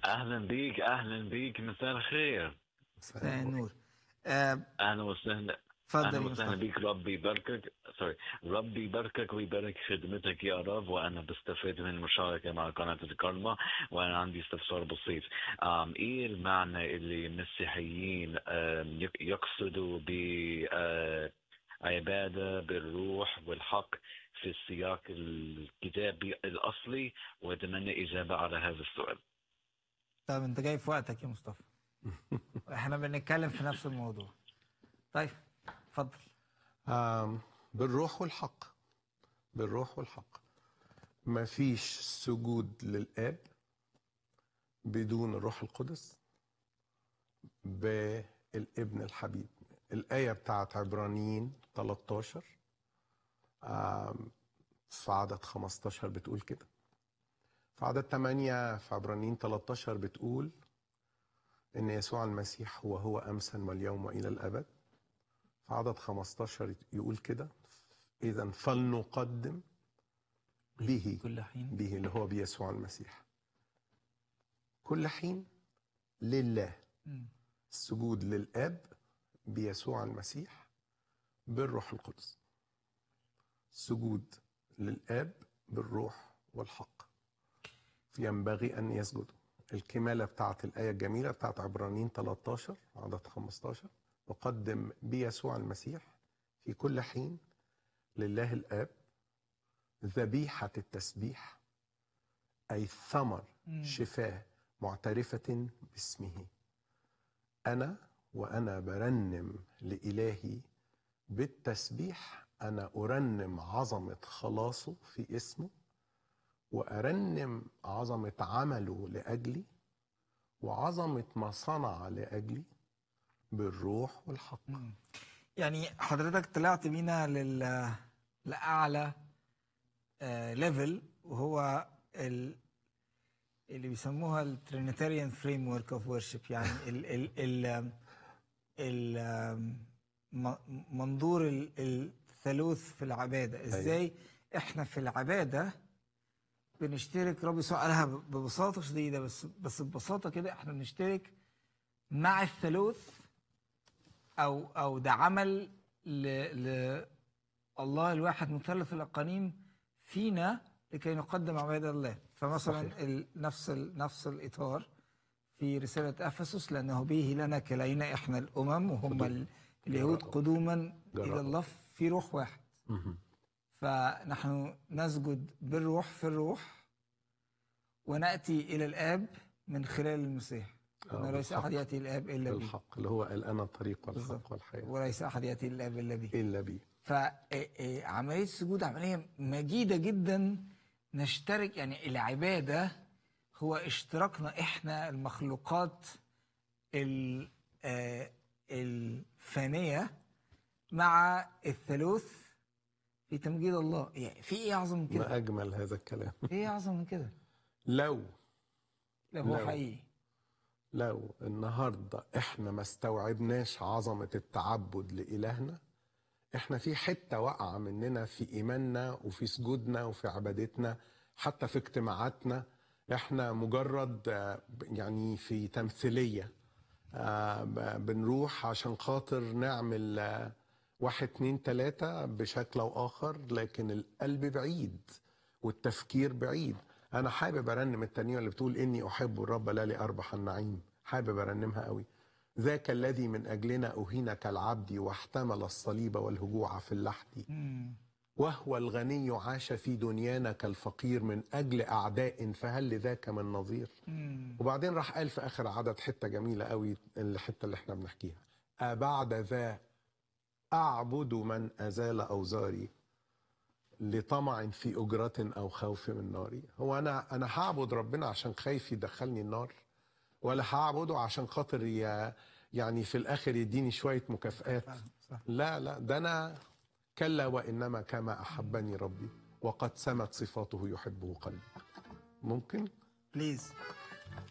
اهلا بيك اهلا بيك مساء الخير مساء النور آه، اهلا وسهلا اتفضل اهلا يا وسهلا مصطفى بيك ربي يباركك سوري ربي يباركك ويبارك خدمتك يا رب وانا بستفيد من المشاركه مع قناه الكرمه وانا عندي استفسار بسيط آم ايه المعنى اللي المسيحيين آم يق- يقصدوا ب آه، عباده بالروح والحق في السياق الكتابي الاصلي واتمنى اجابه على هذا السؤال طب انت جاي في وقتك يا مصطفى احنا بنتكلم في نفس الموضوع طيب اتفضل آم، بالروح والحق بالروح والحق ما فيش سجود للآب بدون الروح القدس بالابن الحبيب الآية بتاعت عبرانيين 13 آم، في عدد 15 بتقول كده في عدد 8 في عبرانيين 13 بتقول إن يسوع المسيح هو هو أمسا واليوم وإلى الأبد في عدد 15 يقول كده إذا فلنقدم به كل حين به اللي هو بيسوع المسيح كل حين لله مم. السجود للآب بيسوع المسيح بالروح القدس سجود للآب بالروح والحق ينبغي أن يسجدوا الكمالة بتاعت الآية الجميلة بتاعت عبرانيين 13 عدد 15 نقدم بيسوع المسيح في كل حين لله الآب ذبيحة التسبيح أي ثمر مم. شفاه معترفة باسمه أنا وأنا برنم لإلهي بالتسبيح أنا أرنم عظمة خلاصه في اسمه وأرنم عظمة عمله لأجلي وعظمة ما صنع لأجلي بالروح والحق مم. يعني حضرتك طلعت بينا لل لأعلى ليفل وهو ال... اللي بيسموها الترينيتاريان فريم ورك اوف ورشيب يعني ال ال ال ال م- منظور ال- الثالوث في العباده ازاي احنا في العباده بنشترك ربي يسوع قالها ب- ببساطه شديده بس بس ببساطه كده احنا بنشترك مع الثالوث او او ده عمل ل ل الله الواحد مثلث الاقانيم فينا لكي نقدم عباده الله فمثلا صحيح. ال- نفس ال- نفس الاطار في رساله افسس لانه به لنا كلينا احنا الامم وهم ال- اليهود جراء. قدوما الى جراء. الله في روح واحد مهم. فنحن نسجد بالروح في الروح وناتي الى الاب من خلال المسيح آه، انه ليس بالحق. احد ياتي الى الاب الا به الحق اللي هو قال أنا الطريق بالظبط. والحق والحياة وليس احد ياتي الى الاب الا به إلا بي فعملية السجود عملية مجيدة جدا نشترك يعني العبادة هو اشتراكنا احنا المخلوقات ال- آه، الفانية مع الثالوث في تمجيد الله يعني في ايه اعظم من كده؟ ما أجمل هذا الكلام في ايه اعظم من كده؟ لو لا هو لو. حقيقي لو النهارده احنا ما استوعبناش عظمه التعبد لالهنا احنا في حته واقعه مننا في ايماننا وفي سجودنا وفي عبادتنا حتى في اجتماعاتنا احنا مجرد آه، يعني في تمثيليه آه، ب- بنروح عشان خاطر نعمل آه، واحد اتنين تلاتة بشكل أو آخر لكن القلب بعيد والتفكير بعيد أنا حابب أرنم التانية اللي بتقول إني أحب الرب لا لأربح النعيم حابب أرنمها قوي ذاك الذي من أجلنا أهين كالعبد واحتمل الصليب والهجوع في اللحد مم. وهو الغني عاش في دنيانا كالفقير من أجل أعداء فهل لذاك من نظير مم. وبعدين راح قال في اخر عدد حته جميله قوي الحته اللي احنا بنحكيها أبعد ذا اعبد من ازال اوزاري لطمع في اجره او خوف من ناري هو انا انا هعبد ربنا عشان خايف يدخلني النار ولا هعبده عشان خاطر ي- يعني في الاخر يديني شويه مكافآت فاهم، صح. لا لا ده انا كلا وانما كما احبني ربي وقد سمت صفاته يحبه قلبي ممكن بليز